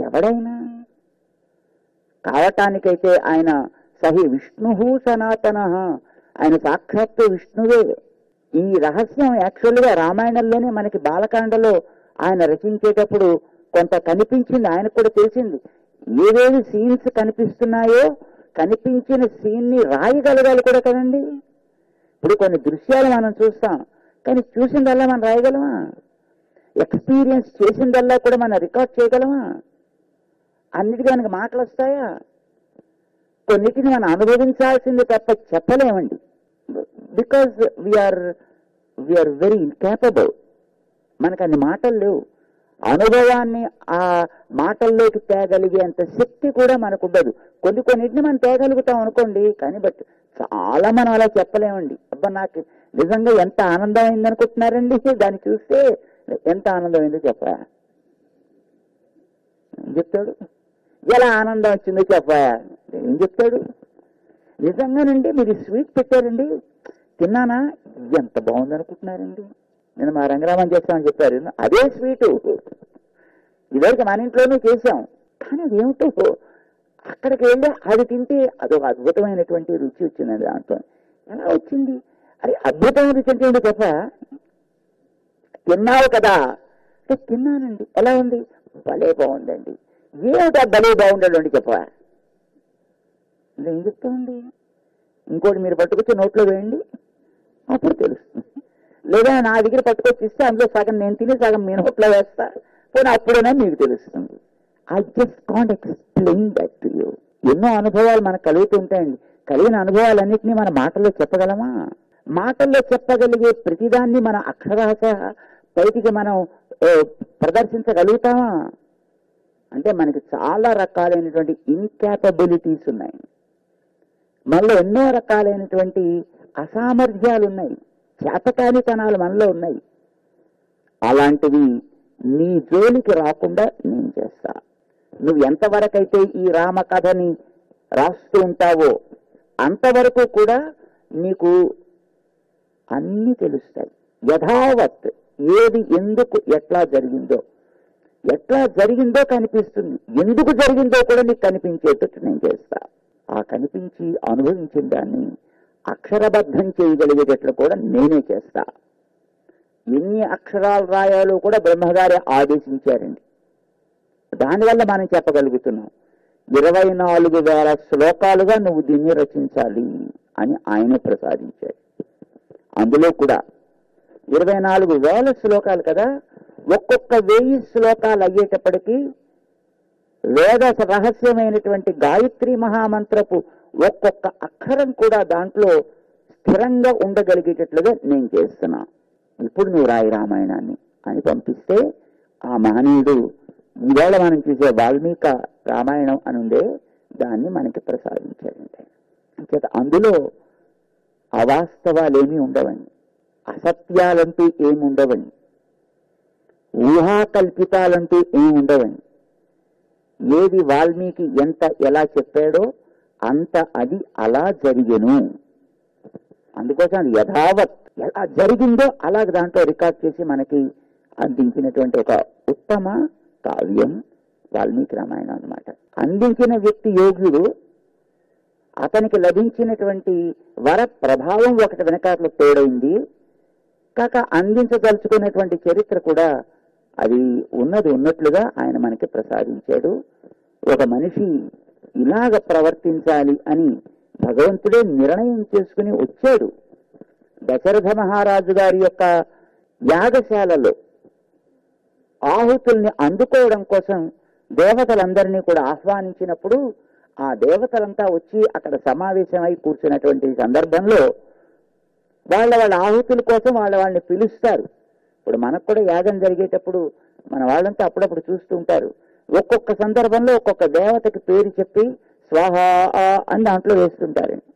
ఎవడైనా కావటానికైతే ఆయన సహి విష్ణు సనాతన ఆయన సాక్షాత్తు విష్ణువే ఈ రహస్యం యాక్చువల్గా రామాయణంలోనే మనకి బాలకాండలో ఆయన రచించేటప్పుడు కొంత కనిపించింది ఆయనకు కూడా తెలిసింది ఏవేవి సీన్స్ కనిపిస్తున్నాయో కనిపించిన సీన్ ని రాయగలగాలి కూడా కదండి ఇప్పుడు కొన్ని దృశ్యాలు మనం చూస్తాం కానీ చూసిందల్లా మనం రాయగలమా ఎక్స్పీరియన్స్ చేసిందల్లా కూడా మనం రికార్డ్ చేయగలమా అన్నిటికీ మనకి మాటలు వస్తాయా కొన్నిటిని మనం అనుభవించాల్సింది తప్ప చెప్పలేమండి because we are we are very incapable మనకు అన్ని మాటలు లేవు అనుభవాన్ని ఆ మాటల్లోకి తేగలిగేంత శక్తి కూడా మనకు ఉండదు కొన్ని కొన్నిటిని మనం తేగలుగుతాం అనుకోండి కానీ బట్ చాలా మనం అలా చెప్పలేమండి అబ్బా నాకు నిజంగా ఎంత ఆనందం అయింది అనుకుంటున్నారండి దాన్ని చూస్తే ఎంత ఆనందం అయిందో చెప్పా ఏం చెప్తాడు ఎలా ఆనందం వచ్చిందో చెప్పా ఏం చెప్తాడు నిజంగానండి మీరు స్వీట్ పెట్టారండి తిన్నానా ఎంత బాగుంది అనుకుంటున్నారండి నేను మా రంగరామన్ చేస్తామని చెప్పారు అదే స్వీటు ఇదివరకు మన ఇంట్లోనే చేశాం కానీ అదేమిటో అక్కడికి వెళ్ళి అది తింటే అదొక అద్భుతమైనటువంటి రుచి వచ్చిందండి దాంట్లో ఎలా వచ్చింది అది అద్భుతమైన రుచి అంటే ఏంటో చెప్ప తిన్నావు కదా అంటే తిన్నానండి ఎలా ఉంది భలే బాగుందండి ఏమిటా భలే బాగుండండి చెప్పా ఏం చెప్తామండి ఇంకోటి మీరు పట్టుకొచ్చి నోట్లో వేయండి అప్పుడు తెలుస్తుంది లేదా నా దగ్గర పట్టుకొచ్చి ఇస్తే అందులో సగం నేను తిని సగం మీ నోట్లో వేస్తా పోనీ అప్పుడైనా మీకు తెలుస్తుంది I just can't explain that to you ఎన్నో అనుభవాలు మనకు కలుగుతుంటాయండి కలిగిన అనుభవాలన్నింటినీ మన మాటల్లో చెప్పగలమా మాటల్లో చెప్పగలిగే ప్రతిదాన్ని మన అక్షరాశ బయటికి మనం ఆ, ప్రదర్శించగలుగుతామా అంటే మనకి చాలా రకాలైనటువంటి ఇన్కాపబిలిటీస్ ఉన్నాయి మనలో ఎన్నో రకాలైనటువంటి అసామర్థ్యాలు ఉన్నాయి చేతకానితనాలు మనలో ఉన్నాయి అలాంటివి నీ జోలికి రాకుండా నేను చేస్తా నువ్వు ఎంతవరకైతే ఈ రామకథని రాస్తూ ఉంటావో అంతవరకు కూడా నీకు అన్ని తెలుస్తాయి యథావత్ ఏది ఎందుకు ఎట్లా జరిగిందో ఎట్లా జరిగిందో కనిపిస్తుంది ఎందుకు జరిగిందో కూడా నీకు కనిపించేటట్టు నేను చేస్తా ఆ కనిపించి అనుభవించిన దాన్ని అక్షరబద్ధం చేయగలిగేటట్లు కూడా నేనే చేస్తా ఎన్ని అక్షరాలు రాయాలో కూడా బ్రహ్మగారే ఆదేశించారండి దానివల్ల మనం చెప్పగలుగుతున్నాం ఇరవై నాలుగు వేల శ్లోకాలుగా నువ్వు దీన్ని రచించాలి అని ఆయనే ప్రసాదించాడు అందులో కూడా ఇరవై నాలుగు వేల శ్లోకాలు కదా ఒక్కొక్క వెయ్యి శ్లోకాలు అయ్యేటప్పటికీ వేద రహస్యమైనటువంటి గాయత్రి మహామంత్రపు ఒక్కొక్క అక్షరం కూడా దాంట్లో స్థిరంగా ఉండగలిగేటట్లుగా నేను చేస్తున్నా ఇప్పుడు నువ్వు రాయి రామాయణాన్ని అని పంపిస్తే ఆ మహనీయుడు ఈవేళ మనం చూసే వాల్మీక రామాయణం అని ఉండే దాన్ని మనకి ప్రసాదించాడంటే అంచేత అందులో అవాస్తవాలేమీ ఉండవండి అసత్యాలంటూ ఏమి ఉండవండి ఊహాకల్పితాలంటూ ఏమి ఉండవండి ఏది వాల్మీకి ఎంత ఎలా చెప్పాడో అంత అది అలా జరిగెను అందుకోసం అది యథావత్ ఎలా జరిగిందో అలాగ దాంట్లో రికార్డ్ చేసి మనకి అందించినటువంటి ఒక ఉత్తమ కావ్యం వాల్మీకి రామాయణం అన్నమాట అందించిన వ్యక్తి యోగ్యుడు అతనికి లభించినటువంటి వర ప్రభావం ఒకటి వెనకాతలో తోడైంది కాక అందించదలుచుకున్నటువంటి చరిత్ర కూడా అది ఉన్నది ఉన్నట్లుగా ఆయన మనకి ప్రసాదించాడు ఒక మనిషి ఇలాగ ప్రవర్తించాలి అని భగవంతుడే నిర్ణయం చేసుకుని వచ్చాడు దశరథ మహారాజు గారి యొక్క యాగశాలలో ఆహుతుల్ని అందుకోవడం కోసం దేవతలందరినీ కూడా ఆహ్వానించినప్పుడు ఆ దేవతలంతా వచ్చి అక్కడ సమావేశమై కూర్చున్నటువంటి సందర్భంలో వాళ్ళ వాళ్ళ ఆహుతుల కోసం వాళ్ళ వాళ్ళని పిలుస్తారు ఇప్పుడు మనకు కూడా యాగం జరిగేటప్పుడు మన వాళ్ళంతా అప్పుడప్పుడు చూస్తూ ఉంటారు ఒక్కొక్క సందర్భంలో ఒక్కొక్క దేవతకి పేరు చెప్పి స్వాహ అని దాంట్లో వేస్తుంటారండి